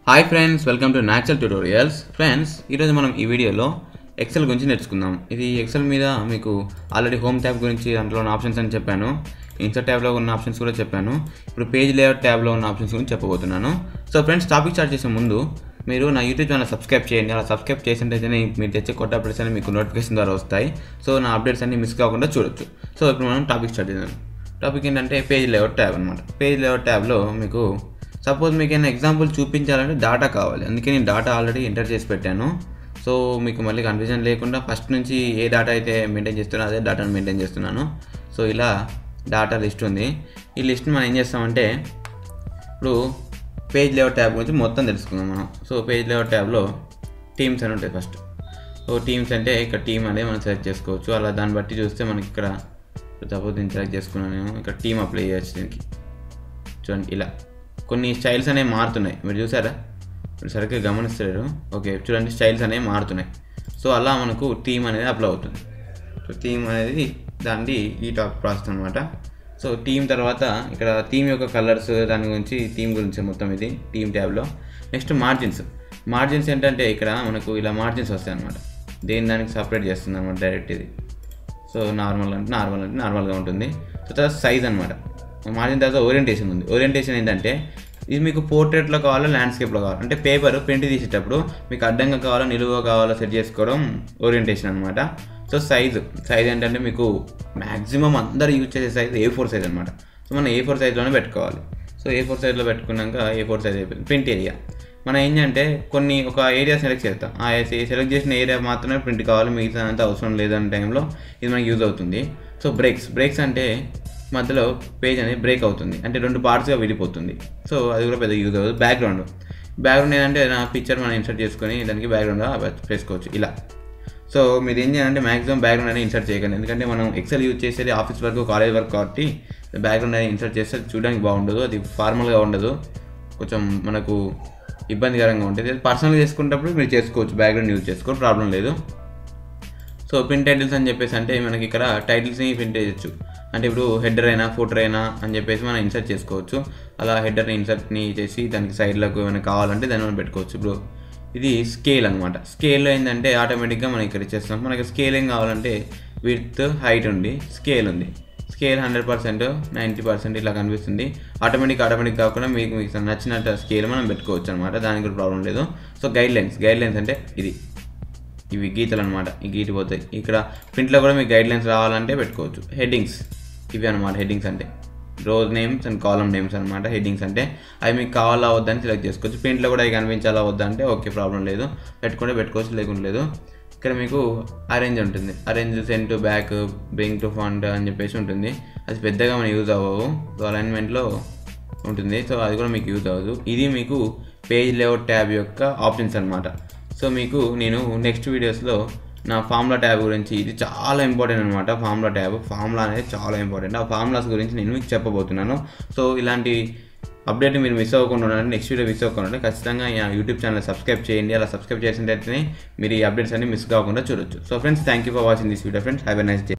hi friends welcome to natural tutorials friends ఈరోజు మనం ఈ వీడియోలో ఎక్సెల్ గురించి నేర్చుకుందాం ఇది ఎక్సెల్ మీద మీకు ఆల్రెడీ హోమ్ ట్యాబ్ గురించి దాంట్లో ఉన్న ఆప్షన్స్ అని చెప్పాను ఇన్సర్ట్ ట్యాబ్లో ఉన్న ఆప్షన్స్ కూడా చెప్పాను ఇప్పుడు పేజ్ లేఅవుట్ ట్యాబ్లో ఉన్న ఆప్షన్స్ గురించి చెప్పబోతున్నాను సో ఫ్రెండ్స్ టాపిక్ స్టార్ట్ చేసే ముందు మీరు నా యూట్యూబ్ ఛానల్ సబ్స్క్రైబ్ చేయండి అలా సబ్స్క్రైబ్ చేసింటేనే మీరు తెచ్చే కొత్త అప్డేట్స్ అన్ని మీకు నోటిఫికేషన్ ద్వారా వస్తాయి సో నా అప్డేట్స్ అన్ని మిస్ కాకుండా చూడొచ్చు సో ఇప్పుడు మనం టాపిక్ స్టార్ట్ చేద్దాం టాపిక్ ఏంటంటే పేజ్ లేఅవుట్ ట్యాబ్ అనమాట పేజ్ లేఅవుట్ ట్యాబ్లో మీకు సపోజ్ మీకు ఏమైనా ఎగ్జాంపుల్ చూపించాలంటే డాటా కావాలి అందుకే నేను డాటా ఆల్రెడీ ఎంటర్ చేసి పెట్టాను సో మీకు మళ్ళీ కన్ఫ్యూజన్ లేకుండా ఫస్ట్ నుంచి ఏ డాటా అయితే మెయింటైన్ చేస్తున్నా అదే డాటాను మెయింటైన్ చేస్తున్నాను సో ఇలా డాటా లిస్ట్ ఉంది ఈ లిస్ట్ మనం ఏం చేస్తామంటే ఇప్పుడు పేజ్ లేఅవుట్ ట్యాబ్ గురించి మొత్తం తెలుసుకుందాం మనం సో పేజ్ లేఅవుట్ ట్యాబ్లో టీమ్స్ అని ఉంటాయి ఫస్ట్ సో టీమ్స్ అంటే ఇక్కడ టీమ్ అనేది మనం సెలెక్ట్ చేసుకోవచ్చు అలా దాన్ని బట్టి చూస్తే మనకి ఇక్కడ సపోజ్ నేను సెలెక్ట్ చేసుకున్నాను నేను ఇక్కడ టీమ్ అప్లై చేయొచ్చు దీనికి చూడండి ఇలా కొన్ని స్టైల్స్ అనేవి మారుతున్నాయి మీరు చూసారా మీరు సరిగ్గా గమనిస్తలేరు ఓకే చూడండి స్టైల్స్ అనేవి మారుతున్నాయి సో అలా మనకు టీమ్ అనేది అప్లై అవుతుంది సో టీమ్ అనేది దాన్ని ఈ టాప్ ప్రాసెస్ అనమాట సో టీమ్ తర్వాత ఇక్కడ టీమ్ యొక్క కలర్స్ దాని గురించి టీమ్ గురించి మొత్తం ఇది టీమ్ ట్యాబ్లో నెక్స్ట్ మార్జిన్స్ మార్జిన్స్ ఏంటంటే ఇక్కడ మనకు ఇలా మార్జిన్స్ వస్తాయి అనమాట దేని దానికి సపరేట్ చేస్తుంది అనమాట డైరెక్ట్ ఇది సో నార్మల్ అంటే నార్మల్ అంటే నార్మల్గా ఉంటుంది సో తర్వాత సైజ్ అనమాట మార్జిన్ తర్వాత ఓరియంటేషన్ ఉంది ఓరియంటేషన్ ఏంటంటే ఇది మీకు పోర్ట్రేట్లో కావాలా ల్యాండ్స్కేప్లో కావాలి అంటే పేపర్ ప్రింట్ తీసేటప్పుడు మీకు అడ్డంగా కావాలా నిలువుగా కావాలా సెట్ చేసుకోవడం ఓరియంటేషన్ అనమాట సో సైజు సైజ్ ఏంటంటే మీకు మ్యాక్సిమం అందరు యూజ్ చేసే సైజ్ ఏ ఫోర్ సైజ్ అనమాట సో మనం ఏ ఫోర్ సైజ్లోనే పెట్టుకోవాలి సో ఏ ఫోర్ సైజ్లో పెట్టుకున్నాక ఏ ఫోర్ సైజ్ అయిపోయింది ప్రింట్ ఏరియా మనం ఏంటంటే కొన్ని ఒక ఏరియా సెలెక్ట్ చేస్తాం ఆ సెలెక్ట్ చేసిన ఏరియా మాత్రమే ప్రింట్ కావాలి మిగతా అంతా అవసరం లేదన్న టైంలో ఇది మనకి యూజ్ అవుతుంది సో బ్రేక్స్ బ్రేక్స్ అంటే మధ్యలో పేజ్ అనేది బ్రేక్ అవుతుంది అంటే రెండు పార్ట్స్గా విడిపోతుంది సో అది కూడా పెద్ద యూజ్ అవుతుంది బ్యాక్గ్రౌండ్ బ్యాక్గ్రౌండ్ ఏంటంటే నా పిక్చర్ మనం ఇన్సర్ట్ చేసుకొని దానికి బ్యాక్గ్రౌండ్గా వేసుకోవచ్చు ఇలా సో మీరు ఏం చేయాలంటే మాక్సిమం బ్యాక్గ్రౌండ్ అనేది ఇన్సర్ట్ చేయకండి ఎందుకంటే మనం ఎక్సెల్ యూజ్ చేసేది ఆఫీస్ వర్క్ కాలేజ్ వర్క్ కాబట్టి బ్యాక్గ్రౌండ్ అనేది ఇన్సర్ట్ చేస్తే చూడడానికి బాగుండదు అది ఫార్మల్గా ఉండదు కొంచెం మనకు ఇబ్బందికరంగా ఉంటుంది పర్సనల్గా చేసుకునేటప్పుడు మీరు చేసుకోవచ్చు బ్యాక్గ్రౌండ్ యూజ్ చేసుకోవచ్చు ప్రాబ్లం లేదు సో పిన్ టైటిల్స్ అని చెప్పేసి అంటే మనకి ఇక్కడ టైటిల్స్ని ప్రింట్ చేయొచ్చు అంటే ఇప్పుడు హెడర్ అయినా ఫోటర్ అయినా అని చెప్పేసి మనం ఇన్సర్ట్ చేసుకోవచ్చు అలా హెడర్ని ఇన్సర్ట్ని చేసి దానికి సైడ్లకు ఏమైనా కావాలంటే దాన్ని మనం పెట్టుకోవచ్చు ఇప్పుడు ఇది స్కేల్ అనమాట స్కేల్లో ఏంటంటే ఆటోమేటిక్గా మనం ఇక్కడ ఇచ్చేస్తాం మనకి స్కేల్ ఏం కావాలంటే విత్ హైట్ ఉంది స్కేల్ ఉంది scale hundred percent ninety percent ఇట్లా కనిపిస్తుంది ఆటోమేటిక్ ఆటోమేటిక్ కాకుండా మీకు మీకు నచ్చినట్టు స్కేల్ మనం పెట్టుకోవచ్చు అనమాట దానికి కూడా ప్రాబ్లం లేదు so guide lines guide lines అంటే ఇది ఇవి గీతలు అనమాట ఈ గీటి పోతాయి ఇక్కడ ప్రింట్లో కూడా మీకు గైడ్ లైన్స్ రావాలంటే పెట్టుకోవచ్చు హెడ్డింగ్స్ ఇవి అనమాట హెడ్డింగ్స్ అంటే rows names and column names అనమాట హెడ్డింగ్స్ అంటే అవి మీకు కావాలా వద్దని సెలెక్ట్ చేసుకోవచ్చు ప్రింట్లో కూడా అవి కనిపించాలా వద్దంటే ఓకే ప్రాబ్లం లేదు పెట్టుకుంటే పెట్టుకోవచ్చు లేకుండా లేదు ఇక్కడ మీకు అరేంజ్ ఉంటుంది arrange send to back bring to front అని చెప్పేసి ఉంటుంది అది పెద్దగా మనం యూజ్ అవ్వవు సో అలైన్మెంట్లో ఉంటుంది సో అది కూడా మీకు యూజ్ అవ్వదు ఇది మీకు పేజ్ లేఅవుట్ ట్యాబ్ యొక్క ఆప్షన్స్ అనమాట సో మీకు నేను నెక్స్ట్ వీడియోస్లో నా ఫార్ములా ట్యాబ్ గురించి ఇది చాలా ఇంపార్టెంట్ అనమాట ఫార్ములా ట్యాబ్ ఫార్ములా అనేది చాలా ఇంపార్టెంట్ ఆ ఫార్ములాస్ గురించి నేను మీకు చెప్పబోతున్నాను సో ఇలాంటి అప్డేట్ మీరు మిస్ అవ్వకుండా ఉండాలంటే నెక్స్ట్ వీడియో మిస్ అవ్వకుండా ఉంటే ఖచ్చితంగా ఈ యూట్యూబ్ ఛానల్ సబ్స్క్రైబ్ చేయండి అలా సబ్స్క్రైబ్ చేసినట్టయితేనే మీరు ఈ అప్డేట్స్ అన్ని మిస్ కాకుండా చూడొచ్చు so friends thank you for watching this video friends have a nice day